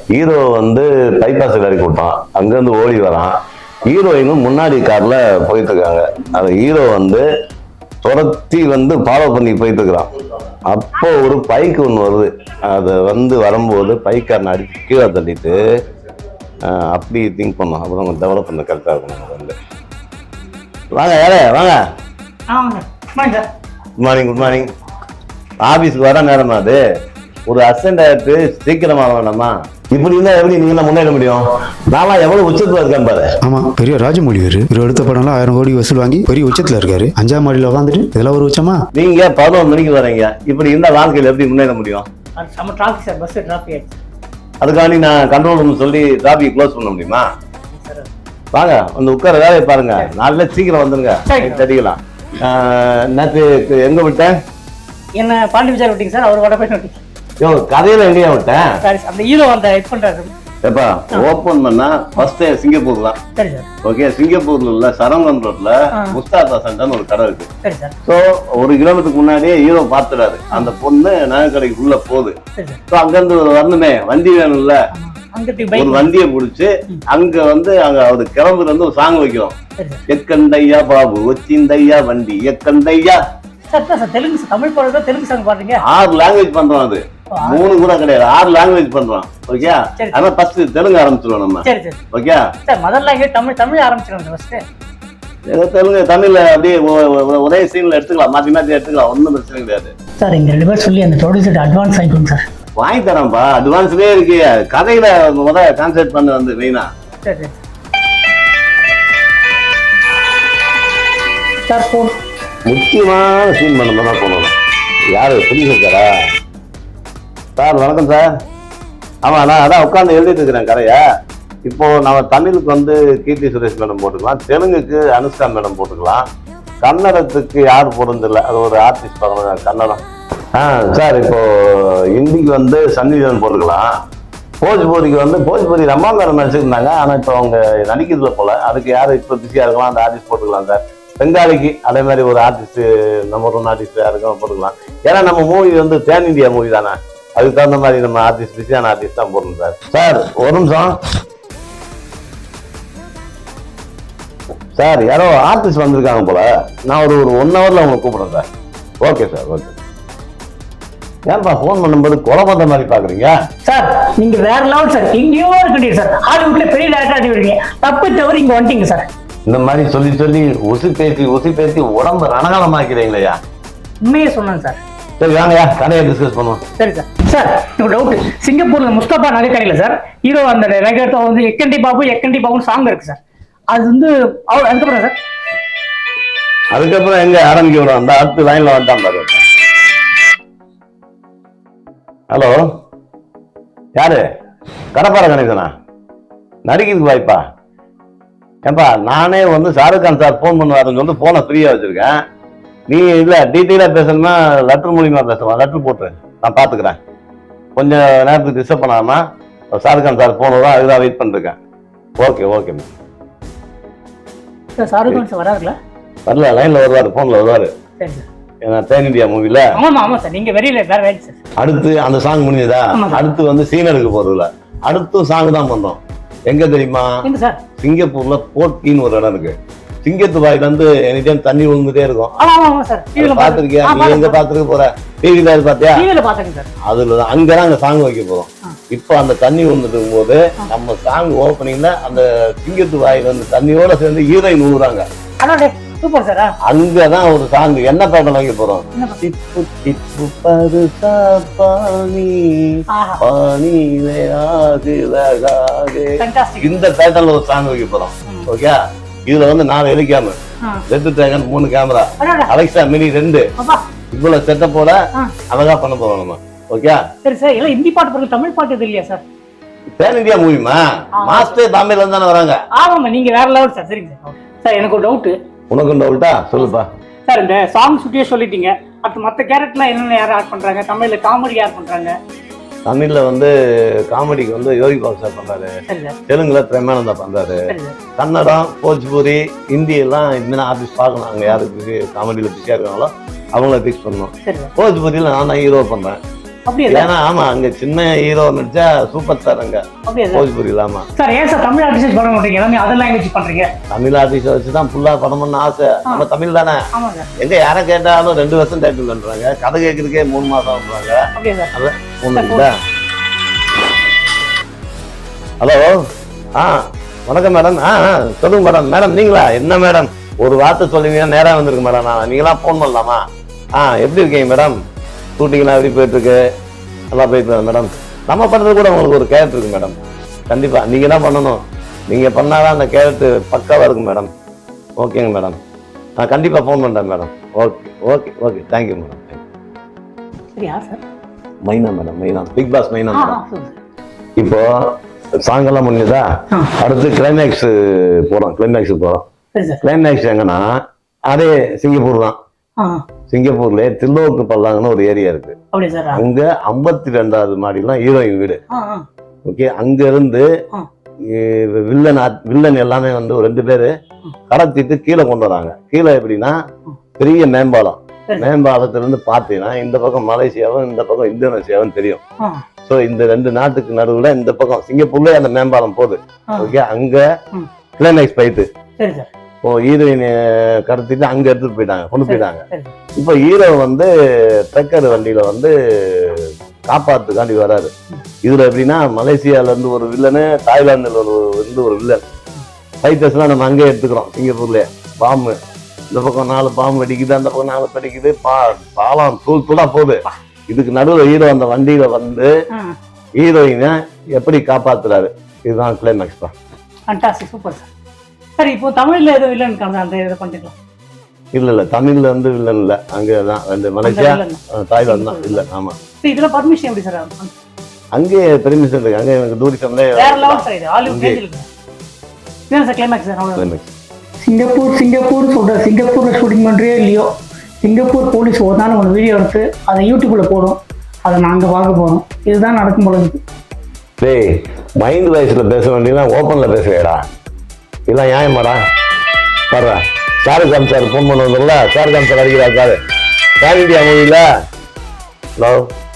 Hero வந்து bypass இறக்கி விட்டான் அங்கேருந்து ஓடி வரான் ஹீரோயினும் முன்னாடி கார்ல போயிட்டு இருக்காங்க அது ஹீரோ வந்து துரத்தி வந்து ஃபாலோ பண்ணி போயிட்டு இருக்கிறான் அப்போ ஒரு பைக் ஒன்று வருது அது வந்து வரும்போது பைக்காரனை அடிச்சு கீழே தள்ளிட்டு ஆஹ், அப்படி திங்க் பண்ணோம் அப்புறம் டெவலப் பண்ண கரெக்டாக இருக்கும் நமக்கு வந்து வாங்க யாரே வாங்க ஆமாங்க வாங்க sir good morning good morning ஆபீஸ்க்கு வர நேரமா அது ஒரு அசென்ட் ஆயிட்டு சீக்கிரமா வேணாமா இப்படி இருந்தா எப்படி நீங்க முன்னேற முடியும் நான்லாம் எவ்வளவு உச்சத்துல இருக்கேன் பாரு ஆமா பெரிய ராஜமௌழி இவரு இவர் எடுத்த படம்லாம் ஆயிரம் கோடி வசூல் வாங்கி பெரிய உச்சத்துல இருக்காரு அஞ்சாம் மாடியில உட்காந்துட்டு இதெல்லாம் ஒரு உச்சமா நீங்க பதினொரு மணிக்கு வரீங்க இப்படி இருந்தா வாழ்க்கையில எப்படி முன்னேற முடியும் அது செம்ம டிராஃபிக் சார் பஸ் டிராஃபிக் ஆயிடுச்சு அதுக்காண்டி நான் கண்ட்ரோல் ரூம் சொல்லி டிராபிக் க்ளோஸ் பண்ண முடியுமா சார் வாங்க வந்து உட்கார வேலையை பாருங்க நாளைல சீக்கிரம் வந்துருங்க சரி. தெரிக்கலாம் நேற்று எங்க விட்டேன் என்ன பாண்டி விசார் விட்டீங்க சார் அவர் வட போய் விட்டீங்க யோ கதையில எங்கேயா விட்டேன் சரி சார் அந்த ஹீரோ அந்த இது பண்றாரு எப்பா ஓபன் பண்ணா ஃபர்ஸ்ட் சிங்கப்பூர் தான் சரி சார் ஓகே சிங்கப்பூர்ல உள்ள சரவணன் ரோட்ல ஆ. முஸ்தாபா சென்டர்னு ஒரு கடை இருக்கு சரி சார் ஸோ ஒரு கிலோமீட்டருக்கு முன்னாடியே ஹீரோ பார்த்துறாரு அந்த பொண்ணு நகை கடைக்கு உள்ள போகுது சரி சார் ஸோ அங்கிருந்து ஒரு வரணுமே வண்டி வேணும்ல ஆமா அங்கிட்டு ஒரு பைக் வண்டியை பிடிச்சி அங்க வந்து அங்க அவர் கிளம்புல இருந்து ஒரு சாங் வைக்கிறோம் சரி சார் எக்கண்டையா பாபு ஒச்சிந்தையா வண்டி எக்கண்டையா சார் தான் சார் தெலுங்கு sir, தமிழ் பாடுறதா தெலுங்கு சாங் பாடுறீங்க ஆறு லாங்குவேஜ் பண்றோம் அது மூணு கூட கிடையாது ஆறு லாங்குவேஜ் பண்றோம் ஓகே சரி. ஆனா ஃபர்ஸ்ட் தெலுங்கு ஆரம்பிச்சிருவோம் நம்ம சரி சரி okay sir mother language Tamil Tamil ஆரம்பிச்சிடும் ஃபர்ஸ்ட் ஏதோ தெலுங்கு தமிழ்ல அப்படியே ஒ- ஒ- ஒரே சீன்ல எடுத்துக்கலாம் மாத்தி மாத்தி எடுத்துக்கலாம் ஒன்றும் பிரச்சனை கிடையாது சார் இங்க ரெண்டு பேர் சொல்லி அந்த ப்ரொடியூசர் அட்வான்ஸ் வாங்கிக்கோங்க சார் வாங்கி தரேன்ப்பா அட்வான்ஸ்லயே இருக்கு கதையில முத கான்சென்ட் பண்ண வந்து மெயினா சரி சரி சார் ஃபோன் முக்கியமான சீன் பண்ண தான் போகணும் யாரு புரிஞ்சுருக்காரா சார் வணக்கம் சார் ஆமா நான் அதான் உட்காந்து எழுதிட்டு இருக்கிறேன் கதையை இப்போ நம்ம தமிழுக்கு வந்து கீர்த்தி சுரேஷ் மேடம் போட்டுக்கலாம் தெலுங்குக்கு அனுஷ்கா மேடம் போட்டுக்கலாம் கன்னடத்துக்கு யார் போடுறதில்ல அது ஒரு ஆர்டிஸ்ட் பார்க்கணும் கன்னடம் ஆ சார் இப்போ ஹிந்திக்கு வந்து சன்னிதன் போட்டுக்கலாம் போஜ்பூரிக்கு வந்து போஜ்பூரி ரம்மா மேடம் நடிச்சிருந்தாங்க ஆனால் இப்போ அவங்க நடிக்கிறதுல போல அதுக்கு யார் இப்போ பிஸியாக இருக்கலாம் அந்த ஆர்டிஸ்ட் போட்டுக்கலாம் சார் பெங்காலிக்கு அதே மாதிரி ஒரு ஆர்டிஸ்ட் நம்பர் ஒன் ஆர்டிஸ்ட் யாருக்கும் போட்டுக்கலாம் ஏன்னா நம்ம மூவி வந்து பேன் இந்தியா மூவி தானே அதுக்கு தகுந்த மாதிரி நம்ம ஆர்டிஸ்ட் பிஸியான ஆர்டிஸ்ட் தான் போடணும் சார் சார் ஒரு நிமிஷம் சார் யாரோ ஆர்டிஸ்ட் வந்திருக்காங்க போல நான் ஒரு ஒரு ஒன் ஹவர்ல உங்களை கூப்பிடுறேன் சார் ஓகே சார் ஓகே ஏன்பா ஃபோன் பண்ணும்போது கொலை பண்ற மாதிரி பாக்குறீங்க சார் நீங்க வேற லெவல் சார் எங்கேயோ இருக்கீங்க சார் ஹாலிவுட்ல பெரிய டேரக்டர் ஆகிடுவீங்க தப்பு தவறு இங்க வந்துட்டீங்க சார் இந்த மாதிரி சொல்லி சொல்லி உசி பேசி உசி பேசி உடம்பு ரணகாலமாக்கிறீங்களா உண்மையே சொன்னேன் சார் சரி வாங்கய்யா கதையை டிஸ்கஸ் பண்ணுவோம் சரி சார் சார் எனக்கு டவுட் சிங்கப்பூர்ல முஸ்தபா நகைக்கடையில சார் ஹீரோ அந்த நகைத்த வந்து எக்கண்டி பாபு எக்கண்டி பாபுன்னு சாங் இருக்கு சார் அது வந்து அவர் அதுக்கப்புறம் சார் அதுக்கப்புறம் எங்க ஆரம்பிக்க விடும் அந்த அடுத்த லைன்ல வந்தான் பாரு ஹலோ யாரு கடப்பார கணேசனா நடிக்கிறதுக்கு வாய்ப்பா ஏப்பா நானே வந்து ஷாருக் கான் சார் ஃபோன் பண்ணுவாருன்னு சொல்லிட்டு ஃபோனை ஃப்ரீயா வச்சிருக்கேன் நீ இல்ல டீட்டெயிலா பேசணும்னா லெட்டர் மூலியமா பேசலாம் லெட்டர் போட்டு நான் பாத்துக்கிறேன் கொஞ்சம் நேரத்துக்கு டிஸ்டர்ப் பண்ணாம ஷாருக் கான் சார் ஃபோன் வரும் அதுதான் வெயிட் பண்ணிருக்கேன் okay okay sir Shahrukh Khan sir வராருல வரல லைன்ல வருவாரு ஃபோன்ல வருவாரு சரி சார் ஏன்னா பேன் இந்தியா மூவில ஆமாம் ஆமாம் சார் நீங்க வெறியில வேற வேலை சார் அடுத்து அந்த சாங் முடிஞ்சதா ஆமா சார். அடுத்து வந்து சீன் எடுக்க போறதுல அடுத்தும் சாங் தான் பண்றோம் எங்க தெரியுமா எங்க சார் சிங்கப்பூர்ல போர்ட்டின்னு ஒரு இடம் இருக்கு சிங்கத்து வாயில இருந்து எனி டைம் தண்ணி விழுந்துட்டே இருக்கும் ஆமா ஆமா ஆமா சார் டிவில பாத்திருக்கியா நீ எங்க பாத்துருக்க போற டிவில பாத்தியா டிவில பாத்துங்க சார் அதுல தான் அங்கதான் அந்த சாங் வைக்க போறோம் ஆ. இப்போ அந்த தண்ணி விழுந்துட்டு இருக்கும்போது நம்ம சாங் ஓப்பனிங்ல அந்த சிங்கத்து வாயில இருந்து தண்ணியோட சேர்ந்து ஹீரோயின் விழுறாங்க அதான் சூப்பர் சார் அங்கதான் ஒரு சாங் என்ன பாடம் வைக்க போறோம் என்ன பாட்டு? டிப்பு டிப்பு பருசா பாணி ஆஹா பாணியிலே ஆகுலகாகே. ஃபேண்டாஸ்டிக் இந்த பேட்டர்ல ஒரு சாங் வைக்க போறோம் ம். ஓகே இதுல வந்து நாலு ஹெலிகாமர் ஆ ரெண்டு டிராகன் மூணு கேமரா அடடா அலெக்சா மினி ரெண்டு அப்பா இவ்வளவு செட்டப்போட ஆ அழகா பண்ண போறோம் நம்ம ஓகே சரி சார் எல்லாம் ஹிந்தி பாட்டு பிறகு தமிழ் பாட்டு இது இல்லையா சார் பேன் இந்தியா மூவிமா ஆ. மாஸ்டர் பாம்பேல இருந்து தானே வராங்க ஆமாம்மா நீங்க வேற லெவல் சார் சரிங்க சார் சார் எனக்கு ஒரு டவுட்டு உனக்கு டவுட்டா சொல்லுப்பா சார் இந்த சாங் சுட்டியே சொல்லிட்டீங்க அடுத்து மற்ற கேரக்டர்லாம் என்னென்ன யார் ஆட் பண்றாங்க தமிழ்ல காமெடி யார் பண்றாங்க தமிழ்ல வந்து காமெடிக்கு வந்து யோகி பாபு சார் பண்றாரு சரி சார் தெலுங்குல பிரேமானந்தா பண்றாரு சரி சார் கன்னடம் போஜ்பூரி ஹிந்தி எல்லாம் இனிமேல் ஆர்டிஸ்ட் பார்க்கணும் அங்கே யாருக்கு பிஸி காமெடியில் பிஸியாக இருக்காங்களோ அவங்கள ஃபிக்ஸ் பண்ணணும் சரி சார் போஜ்பூரியில் நான் தான் ஹீரோ பண்ணுறேன் அப்படியே சார் ஏன்னா ஆமா அங்க சின்ன ஹீரோ நடிச்சா சூப்பர் ஸ்டார் அங்க அப்படியே சார் போஜ்பூரி இல்லாம சார் ஏன் சார் தமிழ் ஆர்டிஸ்ட் பண்ண மாட்டீங்க எல்லாமே அதர் லாங்குவேஜ் பண்றீங்க தமிழ் ஆர்டிஸ்ட் வச்சு தான் ஃபுல்லா படம் பண்ண ஆசை நம்ம தமிழ் தானே ஆமா சார் எங்க யாரை கேட்டாலும் ரெண்டு வருஷம் டைட்டில் பண்றாங்க கதை கேட்கறதுக்கே மூணு மாசம் பண்றாங்க அப்படியே சார் அதான் ஒண்ணு இருக்குதா ஹலோ ஆ வணக்கம் மேடம் ஆ ஆ, சொல்லுங்க மேடம் மேடம் நீங்களா என்ன மேடம் ஒரு வார்த்தை சொல்லுவீங்கன்னா நேரா வந்திருக்கு மேடம் நான் நீங்களாம் ஃபோன் பண்ணலாமா ஆ எப்படி இருக்கீங்க மேடம் ஷூட்டிங்லாம் எப்படி போயிட்டு இருக்கு நல்லா போயிட்டு இருக்கு மேடம் நம்ம பண்றது கூட உங்களுக்கு ஒரு கேரக்டர் இருக்கு மேடம் கண்டிப்பா நீங்க தான் பண்ணணும் நீங்க பண்ணாதான் அந்த கேரக்டர் பக்காவா இருக்கும் மேடம் ஓகேங்க மேடம் நான் கண்டிப்பா ஃபோன் பண்றேன் madam okay okay okay thank you madam சரியா sir Myna madam Myna big boss Myna ஆ மேடம் ஆ சொல்லுங்க இப்போ சாங் எல்லாம் முடிஞ்சதா ஆ. அடுத்து கிளைமேக்ஸ் போறோம் கிளைமேக்ஸ் போறோம் சரி சார் கிளைமேக்ஸ் எங்கன்னா அதே சிங்கப்பூர் தான் ஆ சிங்கப்பூர்ல தில்லோக்கு பல்லாங்கன்னு ஒரு ஏரியா இருக்கு அப்படியே சார் ஆ அங்க ஐம்பத்தி ரெண்டாவது மாடிலாம் ஹீரோயின் வீடு ஆ ஆ ஓகே அங்க இருந்து ஆ. இ- வில்லன் ஆ- வில்லன் எல்லாமே வந்து ஒரு ரெண்டு பேரு கடத்திட்டு கீழே கொண்டு வராங்க கீழே எப்படின்னா பெரிய மேம்பாலம் சரி. மேம்பாலத்துல இருந்து பார்த்தீங்கன்னா இந்த பக்கம் மலேசியாவும் இந்த பக்கம் இந்தோனேசியாவும் தெரியும் ஆ ஸோ இந்த ரெண்டு நாட்டுக்கு நடுவுல இந்த பக்கம் சிங்கப்பூர்ல அந்த மேம்பாலம் போகுது ஆ. ஓகே அங்க ம். கிளைமேக்ஸ் போயிட்டு சரி சார் இப்போ ஹீரோயின் கடத்திட்டு அங்க எடுத்துட்டு போயிட்டாங்க கொண்டு சரி போயிட்டாங்க சரி இப்போ ஹீரோ வந்து ட்ரக்கர் வண்டியில வந்து காப்பாத்துக்காண்டி வராரு இதுல எப்படின்னா மலேசியால இருந்து ஒரு வில்லனு தாய்லாந்துல ஒரு இருந்து ஒரு வில்லன் ஃபைட்டர்ஸ்லாம் நம்ம அங்கேயே எடுத்துக்கிறோம் சிங்கப்பூர்ல பாம்பு இந்த பக்கம் நாலு பாம்பு வெடிக்குது அந்த பக்கம் நாலு வெடிக்குது பா பாலம் தூள் தூளா போகுது இதுக்கு நடுவில் ஹீரோ அந்த வண்டியில வந்து ஆ ஹீரோயினை எப்படி காப்பாத்துறாரு இதுதான் கிளைமேக்ஸ் தான் ஃபண்டாஸ்டிக் சூப்பர் சார் சார் இப்போ தமிழ்ல எதுவும் இல்லைன்னு காணுங்க அந்த இதை பண்ணிக்கலாம் இல்ல இல்ல தமிழ்ல வந்து வில்லன் இல்ல அங்கதான் ரெண்டு மலேசியா villain. அஹ், தாய்லாந்து தான் இல்ல ஆமா சார் இதெல்லாம் பர்மிஷன் எப்படி சார் ஆகும்? அங்கே பெர்மிஷன் இருக்கு அங்கே எனக்கு டூரிசம்ல வேற லெவல் சார் இது ஹாலிவுட் இங்கே. ரேஞ்சில் இருக்கு இதான் சார் கிளைமேக்ஸ் சார் அவ்வளோ கிளைமேக்ஸ் சிங்கப்பூர் சிங்கப்பூர் சொல்ற சிங்கப்பூர்ல ஷூட்டிங் பண்றியோ இல்லையோ சிங்கப்பூர் போலீஸ் ஒரு நாள் ஒரு வீடியோ எடுத்து அதை யூடியூப்ல போடும் அதை நாங்க பார்க்க போறோம் இதுதான் நடக்கும் போல இருக்கு டேய் மைண்ட் வாய்ஸ்ல பேச வேண்டியதான் ஓப்பன்ல பேசுவேடா இதெல்லாம் நியாயமாடா பாரு ஷாருக் கான் சார் ஃபோன் பண்ண வந்தோம்ல ஷாருக் கான் சார் அடிக்கிறார் சார் பேன் இந்தியா மூவில ஹலோ